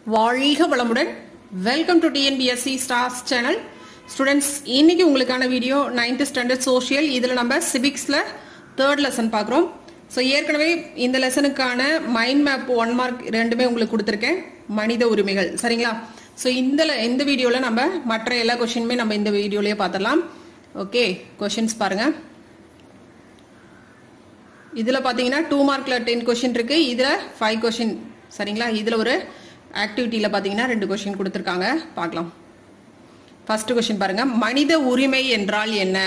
வாழ்க வளமுடன் welcome to TNPSC stars channel students இன்னைக்கு உங்களுக்கான வீடியோ நைன்த் ஸ்டாண்டர்ட் சோஷியல் இதில் நம்ம சிவிக்ஸில் தேர்ட் லெசன் பார்க்குறோம் ஸோ ஏற்கனவே இந்த லெசனுக்கான மைண்ட் மேப் ஒன் மார்க் ரெண்டுமே உங்களுக்கு கொடுத்துருக்கேன் மனித உரிமைகள் சரிங்களா ஸோ இந்த le- இந்த வீடியோவில் நம்ம மற்ற எல்லா கொஷினுமே நம்ம இந்த வீடியோலயே பார்த்துடலாம் ஓகே கொஷின்ஸ் பாருங்கள் இதில் பார்த்தீங்கன்னா டூ மார்க்கில் டென் கொஷின் இருக்கு இதில் ஃபைவ் கொஷின் சரிங்களா இதில் ஒரு ஆக்டிவிட்டியில் பார்த்தீங்கன்னா ரெண்டு கொஷின் கொடுத்துருக்காங்க பார்க்கலாம் ஃபர்ஸ்ட் கொஷின் பாருங்க மனித உரிமை என்றால் என்ன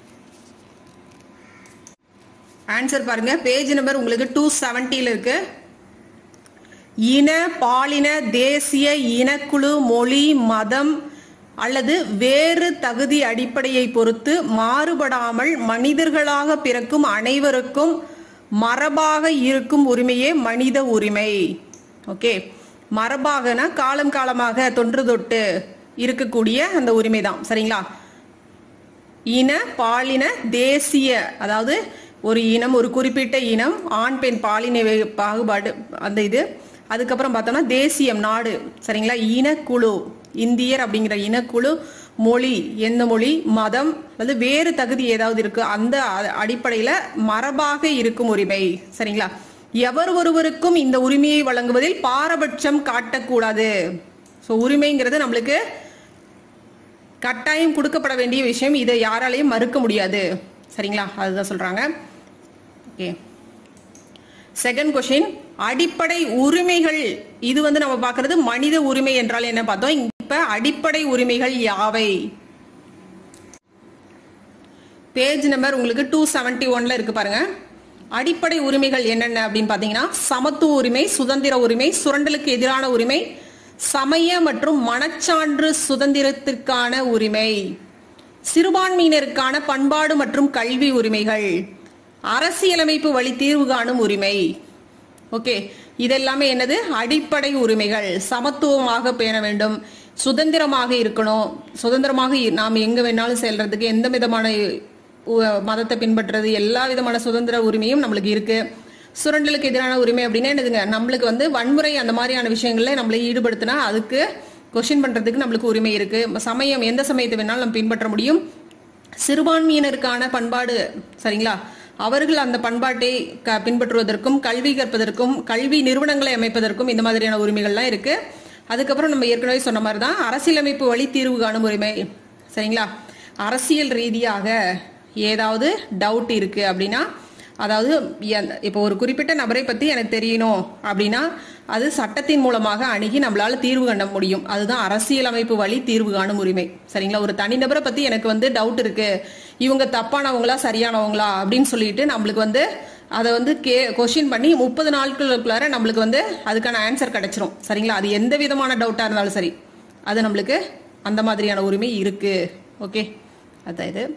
ஆன்சர் பாருங்க பேஜ் நம்பர் உங்களுக்கு டூ செவன்ட்டியில் இருக்கு இன பாலின தேசிய இனக்குழு மொழி மதம் அல்லது வேறு தகுதி அடிப்படையை பொறுத்து மாறுபடாமல் மனிதர்களாக பிறக்கும் அனைவருக்கும் மரபாக இருக்கும் உரிமையே மனித உரிமை ஓகே மரபாகனா காலம் காலமாக தொன்று தொட்டு இருக்கக்கூடிய அந்த உரிமை தான் சரிங்களா இன பாலின தேசிய அதாவது ஒரு இனம் ஒரு குறிப்பிட்ட இனம் ஆண் பெண் பாலின வே- பாகுபாடு அந்த இது அதுக்கப்புறம் பார்த்தோம்னா தேசியம் நாடு சரிங்களா இனக்குழு இந்தியர் அப்படிங்கிற இனக்குழு மொழி எந்த மொழி மதம் அல்லது வேறு தகுதி ஏதாவது இருக்கு அந்த அ- அடிப்படையில மரபாக இருக்கும் உரிமை சரிங்களா எவர் ஒருவருக்கும் இந்த உரிமையை வழங்குவதில் பாரபட்சம் காட்டக்கூடாது ஸோ உரிமைங்கிறது நம்மளுக்கு கட்டாயம் கொடுக்கப்பட வேண்டிய விஷயம் இதை யாராலையும் மறுக்க முடியாது சரிங்களா அதுதான் சொல்றாங்க ஓகே செகண்ட் கொஷின் அடிப்படை உரிமைகள் இது வந்து நம்ம பார்க்கிறது மனித உரிமை என்றால் என்ன பார்த்தோம் இப்ப அடிப்படை உரிமைகள் யாவை பேஜ் நம்பர் உங்களுக்கு டூ செவன்டி ஒன்ல இருக்கு பாருங்க அடிப்படை உரிமைகள் என்னென்ன அப்படின்னு பாத்தீங்கன்னா சமத்துவ உரிமை சுதந்திர உரிமை சுரண்டலுக்கு எதிரான உரிமை சமய மற்றும் மனச்சான்று சுதந்திரத்திற்கான உரிமை சிறுபான்மையினருக்கான பண்பாடு மற்றும் கல்வி உரிமைகள் அரசியலமைப்பு வழி தீர்வு காணும் உரிமை ஓகே இதெல்லாமே என்னது அடிப்படை உரிமைகள் சமத்துவமாக பேண வேண்டும் சுதந்திரமாக இருக்கணும் சுதந்திரமாக இ- நாம் எங்க வேணாலும் செல்றதுக்கு எந்த விதமான உ- மதத்தை பின்பற்றுறது எல்லா விதமான சுதந்திர உரிமையும் நம்மளுக்கு இருக்கு சுரண்டலுக்கு எதிரான உரிமை அப்படின்னா என்னதுங்க நம்மளுக்கு வந்து வன்முறை அந்த மாதிரியான விஷயங்கள்ல நம்மளை ஈடுபடுத்தினா அதுக்கு கொஸ்டின் பண்றதுக்கு நம்மளுக்கு உரிமை இருக்கு சமயம் எந்த சமயத்தை வேணாலும் நம்ம பின்பற்ற முடியும் சிறுபான்மையினருக்கான பண்பாடு சரிங்களா அவர்கள் அந்த பண்பாட்டை க- பின்பற்றுவதற்கும் கல்வி கற்பதற்கும் கல்வி நிறுவனங்களை அமைப்பதற்கும் இந்த மாதிரியான உரிமைகள்லாம் இருக்கு அதுக்கப்புறம் நம்ம ஏற்கனவே சொன்ன மாதிரி தான் அரசியலமைப்பு வழி தீர்வு காணும் உரிமை சரிங்களா அரசியல் ரீதியாக ஏதாவது டவுட் இருக்கு அப்படின்னா அதாவது எந்த- இப்போ ஒரு குறிப்பிட்ட நபரை பத்தி எனக்கு தெரியணும் அப்படின்னா அது சட்டத்தின் மூலமாக அணுகி நம்மளால தீர்வு காண முடியும் அதுதான் அரசியலமைப்பு வழி தீர்வு காணும் உரிமை சரிங்களா ஒரு தனிநபரை பத்தி எனக்கு வந்து டவுட் இருக்கு இவங்க தப்பானவங்களா சரியானவங்களா அப்படின்னு சொல்லிட்டு நம்மளுக்கு வந்து அதை வந்து கே கொஸ்டின் பண்ணி முப்பது நாட்களுக்குள்ளார நம்மளுக்கு வந்து அதுக்கான ஆன்சர் கிடைச்சிரும் சரிங்களா அது எந்த விதமான டவுட்டா இருந்தாலும் சரி அது நம்மளுக்கு அந்த மாதிரியான உரிமை இருக்கு ஓகே அதான் இது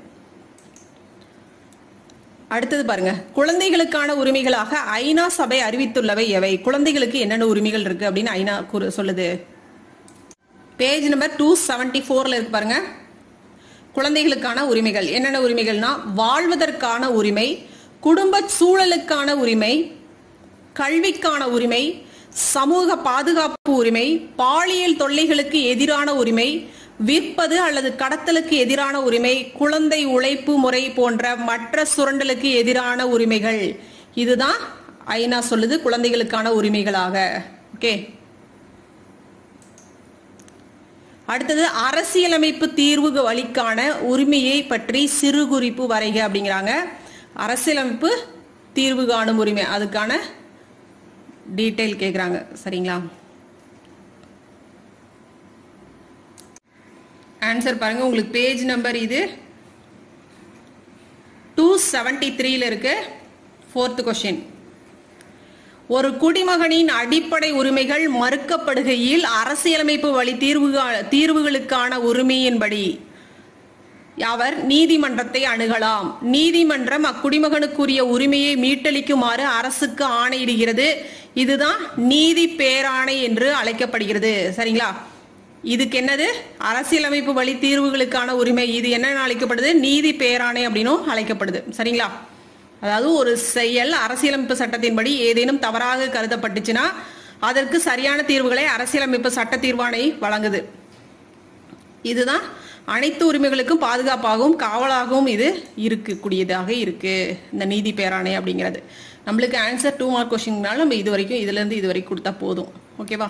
அடுத்தது பாருங்க குழந்தைகளுக்கான உரிமைகளாக ஐநா சபை அறிவித்துள்ளவை எவை குழந்தைகளுக்கு என்னென்ன உரிமைகள் இருக்கு அப்படின்னு ஐநா கூறு- சொல்லுது பேஜ் நம்பர் டூ செவன்டி ஃபோர்ல இருக்கு பாருங்க குழந்தைகளுக்கான உரிமைகள் என்னென்ன உரிமைகள்னா வாழ்வதற்கான உரிமை குடும்ப சூழலுக்கான உரிமை கல்விக்கான உரிமை சமூக பாதுகாப்பு உரிமை பாலியல் தொல்லைகளுக்கு எதிரான உரிமை விற்பது அல்லது கடத்தலுக்கு எதிரான உரிமை குழந்தை உழைப்பு முறை போன்ற மற்ற சுரண்டலுக்கு எதிரான உரிமைகள் இதுதான் ஐநா சொல்லுது குழந்தைகளுக்கான உரிமைகளாக ஓகே அடுத்தது அரசியலமைப்பு தீர்வு வழிக்கான உரிமையை பற்றி சிறு குறிப்பு வரைக அப்படிங்கிறாங்க அரசியலமைப்பு தீர்வு காணும் உரிமை அதுக்கான டீட்டெயில் கேக்குறாங்க சரிங்களா ஆன்சர் பாருங்க உங்களுக்கு பேஜ் நம்பர் இது டூ செவன்டி த்ரீல இருக்கு ஃபோர்த் கொஸ்டின் ஒரு குடிமகனின் அடிப்படை உரிமைகள் மறுக்கப்படுகையில் அரசியலமைப்பு வழி தீர்வு தீர்வுகளுக்கான உரிமையின்படி அவர் நீதிமன்றத்தை அணுகலாம் நீதிமன்றம் அக்குடிமகனுக்குரிய உரிமையை மீட்டளிக்குமாறு அரசுக்கு ஆணையிடுகிறது இதுதான் நீதி பேராணை என்று அழைக்கப்படுகிறது சரிங்களா இதுக்கு என்னது அரசியலமைப்பு வழி தீர்வுகளுக்கான உரிமை இது என்ன அழைக்கப்படுது நீதி பேராணை அப்படின்னும் அழைக்கப்படுது சரிங்களா அதாவது ஒரு செயல் அரசியலமைப்பு சட்டத்தின்படி ஏதேனும் தவறாக கருதப்பட்டுச்சுன்னா அதற்கு சரியான தீர்வுகளை அரசியலமைப்பு சட்ட தீர்வாணை வழங்குது இதுதான் அனைத்து உரிமைகளுக்கும் பாதுகாப்பாகவும் காவலாகவும் இது இருக்கக்கூடியதாக இருக்கு இந்த நீதி பேராணை அப்படிங்கிறது நம்மளுக்கு ஆன்சர் டூ மார்க் கொஸ்டின்னால நம்ம இது வரைக்கும் இதுல இருந்து இது வரைக்கும் கொடுத்தா போதும் ஓகேவா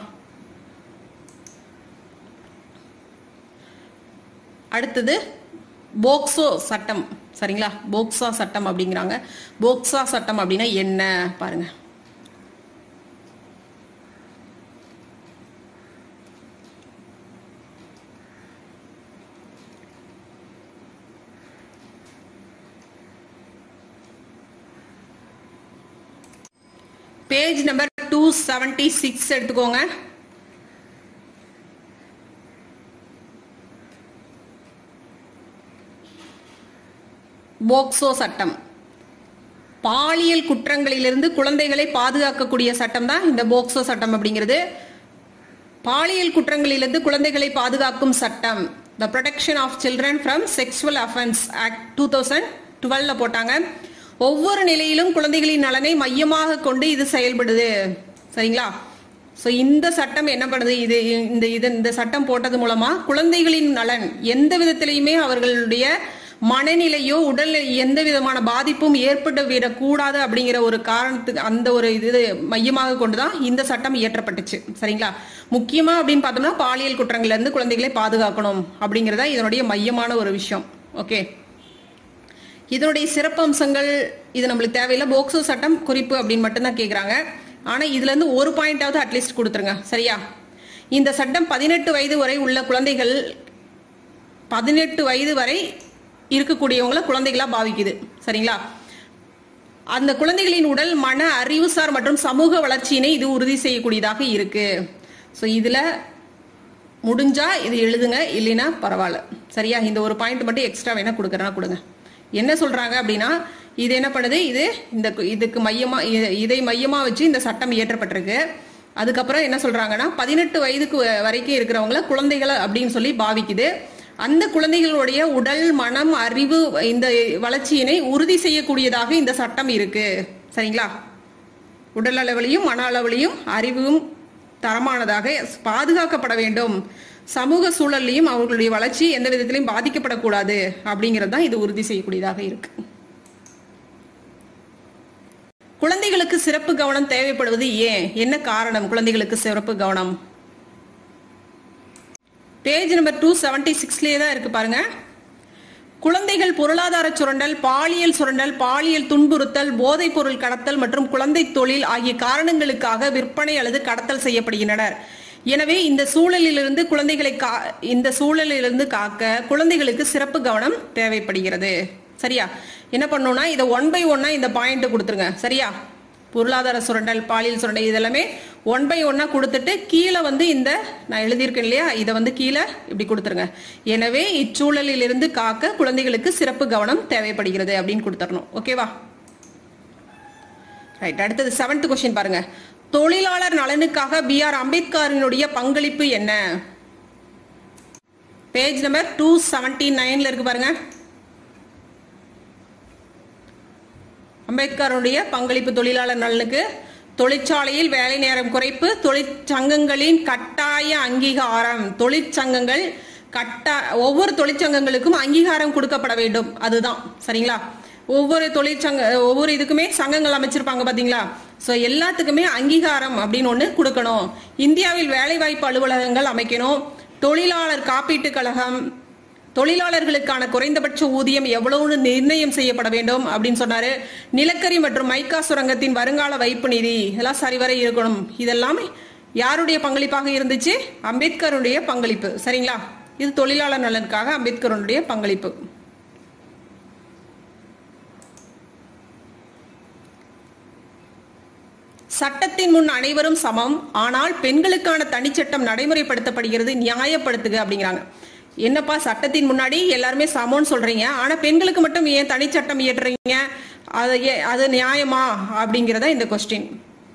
அடுத்தது போக்சோ சட்டம் சரிங்களா போக்சா சட்டம் அப்படிங்கிறாங்க போக்சா சட்டம் அப்படின்னா என்ன பாருங்க page number two seventy six எடுத்துக்கோங்க போக்சோ சட்டம் பாலியல் குற்றங்களிலிருந்து குழந்தைகளை பாதுகாக்கக்கூடிய சட்டம் தான் இந்த போக்சோ சட்டம் அப்படிங்கிறது பாலியல் குற்றங்களிலிருந்து குழந்தைகளை பாதுகாக்கும் சட்டம் the protection of children from sexual offence act two thousand டுவெல்ல போட்டாங்க ஒவ்வொரு நிலையிலும் குழந்தைகளின் நலனை மையமாக கொண்டு இது செயல்படுது சரிங்களா ஸோ இந்த சட்டம் என்ன பண்ணுது இது இந்த இது இந்த சட்டம் போட்டது மூலமா குழந்தைகளின் நலன் எந்த விதத்திலையுமே அவர்களுடைய மனநிலையோ உடல் எந்த விதமான பாதிப்பும் ஏற்பட்டு விடக்கூடாது அப்படிங்கிற ஒரு காரணத்துக்கு அந்த ஒரு இது மையமாக கொண்டுதான் இந்த சட்டம் இயற்றப்பட்டுச்சு சரிங்களா முக்கியமா அப்படின்னு பார்த்தோம்னா பாலியல் குற்றங்கள்ல இருந்து குழந்தைகளை பாதுகாக்கணும் அப்படிங்கறதா இதனுடைய மையமான ஒரு விஷயம் ஓகே இதனுடைய சிறப்பு அம்சங்கள் இது நம்மளுக்கு தேவையில்லை போக்சோ சட்டம் குறிப்பு அப்படின்னு மட்டும்தான் கேக்குறாங்க ஆனா இதுல இருந்து ஒரு பாயிண்டாவது அட்லீஸ்ட் கொடுத்துருங்க சரியா இந்த சட்டம் பதினெட்டு வயது வரை உள்ள குழந்தைகள் பதினெட்டு வயது வரை இருக்கக்கூடியவங்கள குழந்தைகளா பாவிக்குது சரிங்களா அந்த குழந்தைகளின் உடல் மன அறிவுசார் மற்றும் சமூக வளர்ச்சியினை இது உறுதி செய்யக்கூடியதாக இருக்கு ஸோ இதுல முடிஞ்சா இது எழுதுங்க இல்லைன்னா பரவாயில்ல சரியா இந்த ஒரு பாயிண்ட் மட்டும் எக்ஸ்ட்ரா வேணா கொடுக்குறேன்னா கொடுங்க என்ன சொல்றாங்க அப்படின்னா இது என்ன பண்ணுது இது இந்த இதுக்கு மையமா இ- இதை மையமா வச்சு இந்த சட்டம் இயற்றப்பட்டிருக்கு அதுக்கப்புறம் என்ன சொல்றாங்கன்னா பதினெட்டு வயதுக்கு வ- வரைக்கும் இருக்கிறவங்கள குழந்தைகளை அப்படின்னு சொல்லி பாவிக்குது அந்த குழந்தைகளுடைய உடல் மனம் அறிவு இந்த வளர்ச்சியினை உறுதி செய்யக்கூடியதாக இந்த சட்டம் இருக்கு சரிங்களா உடல் அளவிலையும் மன அளவிலையும் அறிவும் தரமானதாக பாதுகாக்கப்பட வேண்டும் சமூக சூழல்லையும் அவர்களுடைய வளர்ச்சி எந்த விதத்திலையும் பாதிக்கப்படக்கூடாது அப்படிங்கிறது தான் இது உறுதி செய்யக்கூடியதாக இருக்கு குழந்தைகளுக்கு சிறப்பு கவனம் தேவைப்படுவது ஏன் என்ன காரணம் குழந்தைகளுக்கு சிறப்பு கவனம் பேஜ் நம்பர் டூ செவன்டி சிக்ஸ்லேயே தான் இருக்கு பாருங்க குழந்தைகள் பொருளாதார சுரண்டல் பாலியல் சுரண்டல் பாலியல் துன்புறுத்தல் போதைப் பொருள் கடத்தல் மற்றும் குழந்தை தொழில் ஆகிய காரணங்களுக்காக விற்பனை அல்லது கடத்தல் செய்யப்படுகின்றனர் எனவே இந்த சூழலிலிருந்து குழந்தைகளை கா இந்த சூழலிலிருந்து காக்க குழந்தைகளுக்கு சிறப்பு கவனம் தேவைப்படுகிறது சரியா என்ன பண்ணணும்னா இதை ஒன் பை ஒன்னா இந்த பாயிண்ட் கொடுத்துருங்க சரியா பொருளாதார சுரண்டல் பாலியல் சுரண்டல் இதெல்லாமே ஒன் பை ஒன்னா கொடுத்துட்டு கீழே வந்து இந்த நான் எழுதியிருக்கேன் இல்லையா இதை வந்து கீழே இப்படி கொடுத்துருங்க எனவே இச்சூழலில் இருந்து காக்க குழந்தைகளுக்கு சிறப்பு கவனம் தேவைப்படுகிறது அப்படின்னு கொடுத்துடணும் ஓகேவா ரைட் அடுத்தது செவன்த் கொஸ்டின் பாருங்க தொழிலாளர் நலனுக்காக பி ஆர் அம்பேத்கரினுடைய பங்களிப்பு என்ன பேஜ் நம்பர் டூ செவன்டி நைன்ல இருக்கு பாருங்க அம்பேத்கருடைய பங்களிப்பு தொழிலாளர் நலனுக்கு தொழிற்சாலையில் வேலை நேரம் குறைப்பு தொழிற்சங்கங்களின் கட்டாய அங்கீகாரம் தொழிற்சங்கங்கள் கட்டா ஒவ்வொரு தொழிற்சங்கங்களுக்கும் அங்கீகாரம் கொடுக்கப்பட வேண்டும் அதுதான் சரிங்களா ஒவ்வொரு தொழிற்சங்க ஒவ்வொரு இதுக்குமே சங்கங்கள் அமைச்சிருப்பாங்க பாத்தீங்களா சோ எல்லாத்துக்குமே அங்கீகாரம் அப்படின்னு ஒண்ணு கொடுக்கணும் இந்தியாவில் வேலைவாய்ப்பு அலுவலகங்கள் அமைக்கணும் தொழிலாளர் காப்பீட்டுக் கழகம் தொழிலாளர்களுக்கான குறைந்தபட்ச ஊதியம் எவ்வளவுன்னு நிர்ணயம் செய்யப்பட வேண்டும் அப்படின்னு சொன்னாரு நிலக்கரி மற்றும் மைக்கா சுரங்கத்தின் வருங்கால வைப்பு நிதி இதெல்லாம் சரிவர இருக்கணும் இதெல்லாம் யாருடைய பங்களிப்பாக இருந்துச்சு அம்பேத்கருடைய பங்களிப்பு சரிங்களா இது தொழிலாளர் நலனுக்காக அம்பேத்கருடைய பங்களிப்பு சட்டத்தின் முன் அனைவரும் சமம் ஆனால் பெண்களுக்கான தனிச்சட்டம் நடைமுறைப்படுத்தப்படுகிறது நியாயப்படுத்துக அப்படிங்கிறாங்க என்னப்பா சட்டத்தின் முன்னாடி எல்லாருமே சமம்னு சொல்றீங்க ஆனா பெண்களுக்கு மட்டும் ஏன் தனிச்சட்டம் இயற்றுறீங்க அது ஏ- அது நியாயமா அப்படிங்கறத இந்த question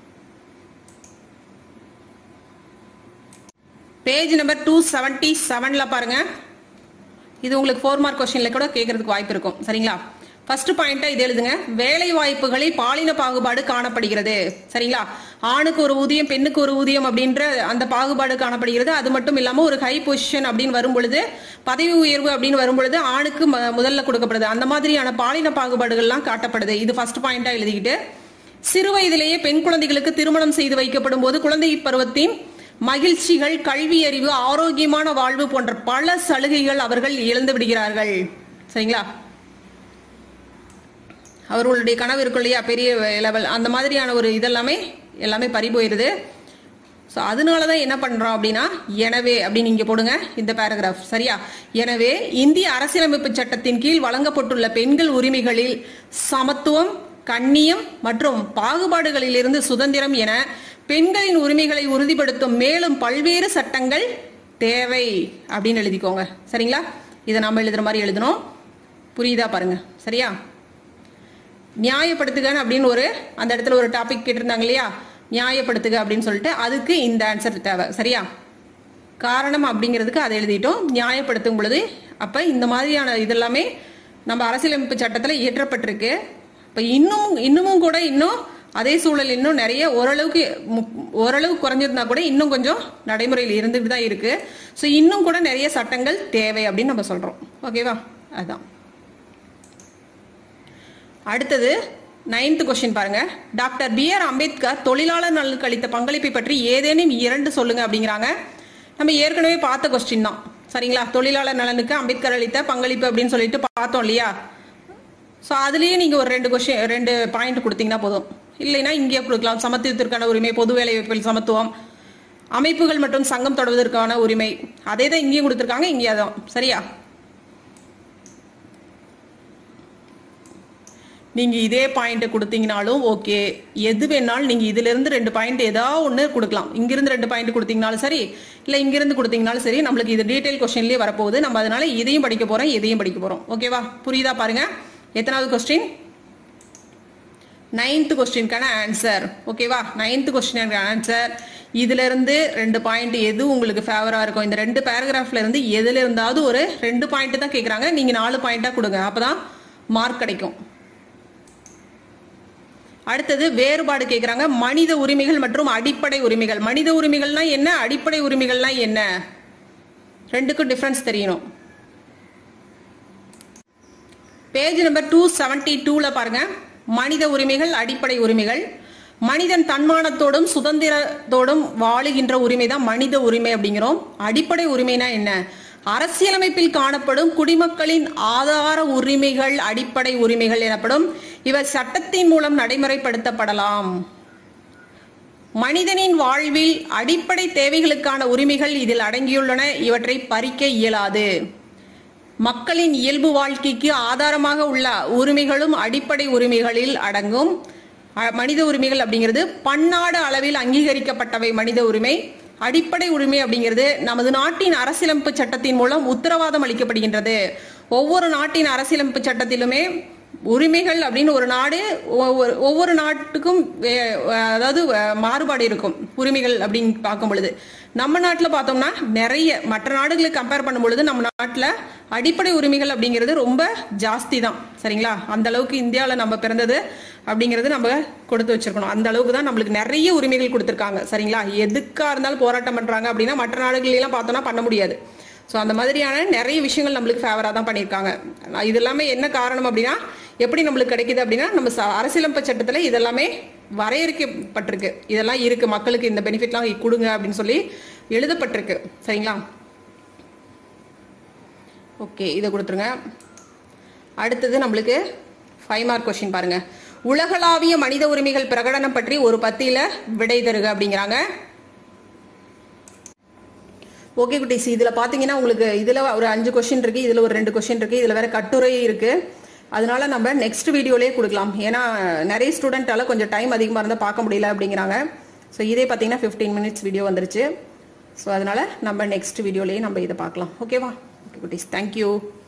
page number two seventy செவன்ல பாருங்க இது உங்களுக்கு ஃபோர் மார்க் கொஸ்டின்ல கூட கேட்கறதுக்கு வாய்ப்பு இருக்கும் சரிங்களா ஃபர்ஸ்ட் பாயிண்டா இது எழுதுங்க வேலை வாய்ப்புகளில் பாலின பாகுபாடு காணப்படுகிறது சரிங்களா ஆணுக்கு ஒரு ஊதியம் பெண்ணுக்கு ஒரு ஊதியம் அப்படின்ற அந்த பாகுபாடு காணப்படுகிறது அது மட்டும் இல்லாம ஒரு ஹை பொசிஷன் அப்படின்னு வரும் பொழுது பதவி உயர்வு அப்படின்னு வரும் பொழுது ஆணுக்கு ம- முதல்ல கொடுக்கப்படுது அந்த மாதிரியான பாலின பாகுபாடுகள்லாம் காட்டப்படுது இது ஃபர்ஸ்ட் பாயிண்டா எழுதிக்கிட்டு சிறு வயதிலேயே பெண் குழந்தைகளுக்கு திருமணம் செய்து வைக்கப்படும் போது குழந்தை பருவத்தின் மகிழ்ச்சிகள் கல்வி அறிவு ஆரோக்கியமான வாழ்வு போன்ற பல சலுகைகள் அவர்கள் இழந்து விடுகிறார்கள் சரிங்களா அவர்களுடைய கனவு இருக்கும் இல்லையா பெரிய லெவல் அந்த மாதிரியான ஒரு இதெல்லாமே எல்லாமே பறி போயிருது ஸோ அதனால தான் என்ன பண்றோம் அப்படின்னா எனவே அப்படின்னு இங்க போடுங்க இந்த பேராகிராஃப் சரியா எனவே இந்திய அரசியலமைப்பு சட்டத்தின் கீழ் வழங்கப்பட்டுள்ள பெண்கள் உரிமைகளில் சமத்துவம் கண்ணியம் மற்றும் பாகுபாடுகளிலிருந்து சுதந்திரம் என பெண்களின் உரிமைகளை உறுதிப்படுத்தும் மேலும் பல்வேறு சட்டங்கள் தேவை அப்படின்னு எழுதிக்கோங்க சரிங்களா இதை நம்ம எழுதுற மாதிரி எழுதணும் புரியுதா பாருங்க சரியா நியாயப்படுத்துகன்னு அப்படின்னு ஒரு அந்த இடத்துல ஒரு டாபிக் கேட்டிருந்தாங்க இல்லையா நியாயப்படுத்துக அப்படின்னு சொல்லிட்டு அதுக்கு இந்த ஆன்சர் தேவை சரியா காரணம் அப்படிங்கிறதுக்கு அதை எழுதிட்டோம் நியாயப்படுத்தும் பொழுது அப்ப இந்த மாதிரியான இதெல்லாமே நம்ம அரசியலமைப்பு சட்டத்துல இயற்றப்பட்டிருக்கு இப்ப இன்னும் இன்னமும் கூட இன்னும் அதே சூழல் இன்னும் நிறைய ஓரளவுக்கு மு- ஓரளவு குறைஞ்சிருந்தா கூட இன்னும் கொஞ்சம் நடைமுறையில் இருந்துட்டு தான் இருக்கு ஸோ இன்னும் கூட நிறைய சட்டங்கள் தேவை அப்படின்னு நம்ம சொல்றோம் ஓகேவா அதான் அடுத்தது நைன்த் கொஸ்டின் பாருங்க டாக்டர் பி ஆர் அம்பேத்கர் தொழிலாளர் நலனுக்கு அளித்த பங்களிப்பை பற்றி ஏதேனும் இரண்டு சொல்லுங்க அப்படிங்கிறாங்க நம்ம ஏற்கனவே பார்த்த கொஸ்டின் தான் சரிங்களா தொழிலாளர் நலனுக்கு அம்பேத்கர் அளித்த பங்களிப்பு அப்படின்னு சொல்லிட்டு பார்த்தோம் இல்லையா ஸோ அதுலயே நீங்க ஒரு ரெண்டு கொஸ்டின் ரெண்டு பாயிண்ட் கொடுத்தீங்கன்னா போதும் இல்லைன்னா இங்கேயே கொடுக்கலாம் சமத்துவத்திற்கான உரிமை பொது வேலைவாய்ப்பில் சமத்துவம் அமைப்புகள் மற்றும் சங்கம் தொடர்வதற்கான உரிமை அதே தான் இங்கேயும் கொடுத்துருக்காங்க இங்கே அதான் சரியா நீங்க இதே பாயிண்ட் கொடுத்தீங்கனாலும் ஓகே எது வேணாலும் நீங்க இதுல இருந்து ரெண்டு பாயிண்ட் ஏதாவது ஒண்ணு கொடுக்கலாம் இங்கிருந்து ரெண்டு பாயிண்ட் கொடுத்தீங்கனாலும் சரி இல்ல இங்கிருந்து கொடுத்தீங்கனாலும் சரி நம்மளுக்கு இது டீடைல் கொஸ்டின்லயே வரப்போகுது நம்ம அதனால இதையும் படிக்க போறோம் இதையும் படிக்க போறோம் ஓகேவா புரியுதா பாருங்க எத்தனாவது கொஸ்டின் நைன்த் கொஸ்டினுக்கான ஆன்சர் ஓகேவா நைன்த் கொஸ்டினுக்கான ஆன்சர் இதுல இருந்து ரெண்டு பாயிண்ட் எது உங்களுக்கு ஃபேவரா இருக்கும் இந்த ரெண்டு பேராகிராஃப்ல இருந்து எதுல இருந்தாவது ஒரு ரெண்டு பாயிண்ட் தான் கேக்குறாங்க நீங்க நாலு பாயிண்டா கொடுங்க அப்பதான் மார்க் கிடைக்கும் அடுத்தது வேறுபாடு கேக்குறாங்க மனித உரிமைகள் மற்றும் அடிப்படை உரிமைகள் மனித உரிமைகள்னா என்ன அடிப்படை உரிமைகள்னா என்ன ரெண்டுக்கும் டிஃபரன்ஸ் தெரியணும் பேஜ் நம்பர் டூ செவன்டி டூல பாருங்க மனித உரிமைகள் அடிப்படை உரிமைகள் மனிதன் தன்மானத்தோடும் சுதந்திரத்தோடும் வாழுகின்ற உரிமை தான் மனித உரிமை அப்படிங்கிறோம் அடிப்படை உரிமைனா என்ன அரசியலமைப்பில் காணப்படும் குடிமக்களின் ஆதார உரிமைகள் அடிப்படை உரிமைகள் எனப்படும் இவை சட்டத்தின் மூலம் நடைமுறைப்படுத்தப்படலாம் மனிதனின் வாழ்வில் அடிப்படை தேவைகளுக்கான உரிமைகள் இதில் அடங்கியுள்ளன இவற்றை பறிக்க இயலாது மக்களின் இயல்பு வாழ்க்கைக்கு ஆதாரமாக உள்ள உரிமைகளும் அடிப்படை உரிமைகளில் அடங்கும் அ- மனித உரிமைகள் அப்படிங்கிறது பன்னாடு அளவில் அங்கீகரிக்கப்பட்டவை மனித உரிமை அடிப்படை உரிமை அப்படிங்கிறது நமது நாட்டின் அரசியலமைப்பு சட்டத்தின் மூலம் உத்தரவாதம் அளிக்கப்படுகின்றது ஒவ்வொரு நாட்டின் அரசியலமைப்பு சட்டத்திலுமே உரிமைகள் அப்படின்னு ஒரு நாடு ஒவ்வொரு ஒவ்வொரு நாட்டுக்கும் வே- அதாவது அஹ், மாறுபாடு இருக்கும் உரிமைகள் அப்படின்னு பார்க்கும் பொழுது நம்ம நாட்டில் பார்த்தோம்னா நிறைய மற்ற நாடுகளை கம்பேர் பண்ணும் பொழுது நம்ம நாட்டில் அடிப்படை உரிமைகள் அப்படிங்கிறது ரொம்ப ஜாஸ்தி தான் சரிங்களா அந்த அளவுக்கு இந்தியாவில் நம்ம பிறந்தது அப்படிங்கிறது நம்ம கொடுத்து வச்சிருக்கணும் அந்த அளவுக்கு தான் நம்மளுக்கு நிறைய உரிமைகள் கொடுத்துருக்காங்க சரிங்களா எதுக்கா இருந்தாலும் போராட்டம் பண்றாங்க அப்படின்னா மற்ற நாடுகளெல்லாம் பார்த்தோம்னா பண்ண முடியாது ஸோ அந்த மாதிரியான நிறைய விஷயங்கள் நம்மளுக்கு ஃபேவராக தான் பண்ணியிருக்காங்க இது எல்லாமே என்ன காரணம் அப்படின்னா எப்படி நம்மளுக்கு கிடைக்குது அப்படின்னா நம்ம ச- அரசியலமைப்பு சட்டத்தில் இதெல்லாமே வரையறுக்கப்பட்டிருக்கு இதெல்லாம் இருக்கு மக்களுக்கு இந்த பெனிஃபிட்லாம் கொடுங்க அப்படின்னு சொல்லி எழுதப்பட்டிருக்கு சரிங்களா ஓகே இதை கொடுத்துருங்க அடுத்தது நம்மளுக்கு ஃபைவ் மார்க் கொஸ்டின் பாருங்க உலகளாவிய மனித உரிமைகள் பிரகடனம் பற்றி ஒரு பத்தியில விடை தருக அப்படிங்கிறாங்க ஓகே குட்டீஸ் இதுல பாத்தீங்கன்னா உங்களுக்கு இதுல ஒரு அஞ்சு கொஸ்டின் இருக்கு இதுல ஒரு ரெண்டு கொஸ்டின் இருக்கு இதுல வேற கட்டுரை இருக்கு அதனால நம்ம நெக்ஸ்ட் வீடியோலயே கொடுக்கலாம் ஏன்னா நிறைய ஸ்டூடெண்டால கொஞ்சம் டைம் அதிகமா இருந்தா பார்க்க முடியல அப்படிங்கிறாங்க ஸோ இதே பார்த்தீங்கன்னா 15 மினிட்ஸ் வீடியோ வந்துருச்சு ஸோ அதனால நம்ம நெக்ஸ்ட் வீடியோலயே நம்ம இதை பார்க்கலாம் ஓகேவா ஓகே குட்டீஸ் தேங்க்யூ